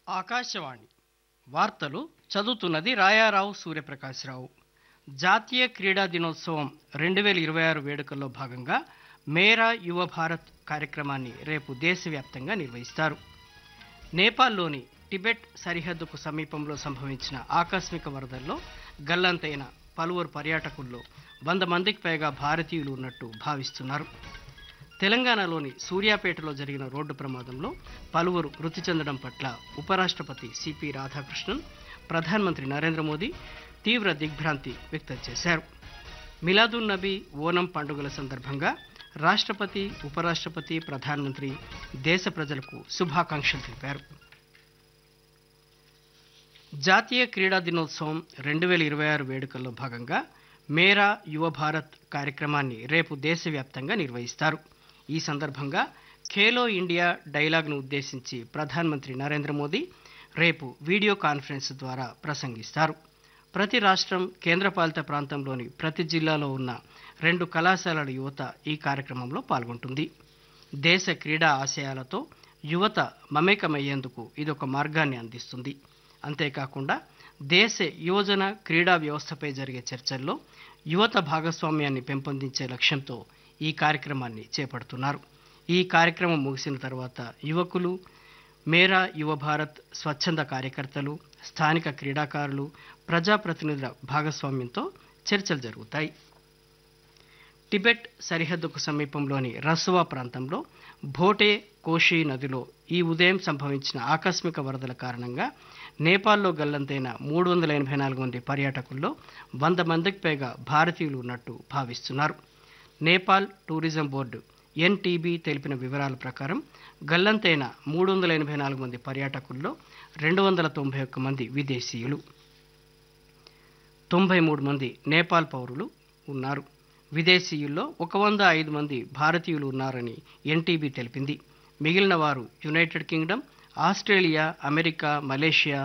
ఆకాశవాణి వార్తలు చదువుతున్నది రాయారావు సూర్యప్రకాశ్రావు జాతీయ క్రీడా దినోత్సవం రెండు వేల ఇరవై ఆరు వేడుకల్లో భాగంగా మేరా యువ భారత్ కార్యక్రమాన్ని రేపు దేశవ్యాప్తంగా నిర్వహిస్తారు నేపాల్లోని టిబెట్ సరిహద్దుకు సమీపంలో సంభవించిన ఆకస్మిక వరదల్లో గల్లంతైన పలువురు పర్యాటకుల్లో వంద మందికి పైగా భారతీయులు ఉన్నట్టు భావిస్తున్నారు తెలంగాణలోని సూర్యాపేటలో జరిగిన రోడ్డు ప్రమాదంలో పలువురు మృతి చెందడం పట్ల ఉపరాష్ట్రపతి సిపి రాధాకృష్ణన్ ప్రధానమంత్రి నరేంద్ర మోదీ తీవ్ర దిగ్భ్రాంతి వ్యక్తం చేశారు మిలాదున్ నబీ ఓనం పండుగల సందర్భంగా రాష్ట్రపతి ఉపరాష్ట్రపతి ప్రధానమంత్రి దేశ ప్రజలకు శుభాకాంక్షలు తెలిపారు జాతీయ క్రీడా దినోత్సవం రెండు వేల ఇరవై ఆరు వేడుకల్లో భాగంగా మేరా యువ భారత్ కార్యక్రమాన్ని రేపు దేశవ్యాప్తంగా నిర్వహిస్తారు ఈ సందర్భంగా ఖేలో ఇండియా డైలాగ్ను ఉద్దేశించి ప్రధానమంత్రి నరేంద్ర మోదీ రేపు వీడియో కాన్ఫరెన్స్ ద్వారా ప్రసంగిస్తారు ప్రతి రాష్ట్రం కేంద్రపాలిత ప్రాంతంలోని ప్రతి జిల్లాలో ఉన్న రెండు కళాశాలల యువత ఈ కార్యక్రమంలో పాల్గొంటుంది దేశ క్రీడా ఆశయాలతో యువత మమేకమయ్యేందుకు ఇదొక మార్గాన్ని అందిస్తుంది అంతేకాకుండా దేశ యువజన క్రీడా వ్యవస్థపై జరిగే చర్చల్లో యువత భాగస్వామ్యాన్ని పెంపొందించే లక్ష్యంతో ఈ కార్యక్రమాన్ని చేపడుతున్నారు ఈ కార్యక్రమం ముగిసిన తర్వాత యువకులు మేరా యువ భారత్ స్వచ్ఛంద కార్యకర్తలు స్థానిక క్రీడాకారులు ప్రజాప్రతినిధుల భాగస్వామ్యంతో చర్చలు జరుగుతాయి టిబెట్ సరిహద్దుకు సమీపంలోని రసువా ప్రాంతంలో భోటే కోషి నదిలో ఈ ఉదయం సంభవించిన ఆకస్మిక వరదల కారణంగా నేపాల్లో గల్లంతైన మూడు వందల ఎనభై నాలుగు మంది పర్యాటకుల్లో వంద మందికి పైగా భారతీయులు ఉన్నట్టు భావిస్తున్నారు నేపాల్ టూరిజం బోర్డు ఎన్టీబీ తెలిపిన వివరాల ప్రకారం గల్లంతైన మూడు వందల ఎనభై నాలుగు మంది పర్యాటకుల్లో రెండు వందల తొంభై ఒక్క మంది విదేశీయులు తొంభై మూడు మంది నేపాల్ పౌరులు ఉన్నారు విదేశీయుల్లో ఒక వంద ఐదు మంది భారతీయులు ఉన్నారని ఎన్టీబీ తెలిపింది మిగిలిన వారు United Kingdom Australia America Malaysia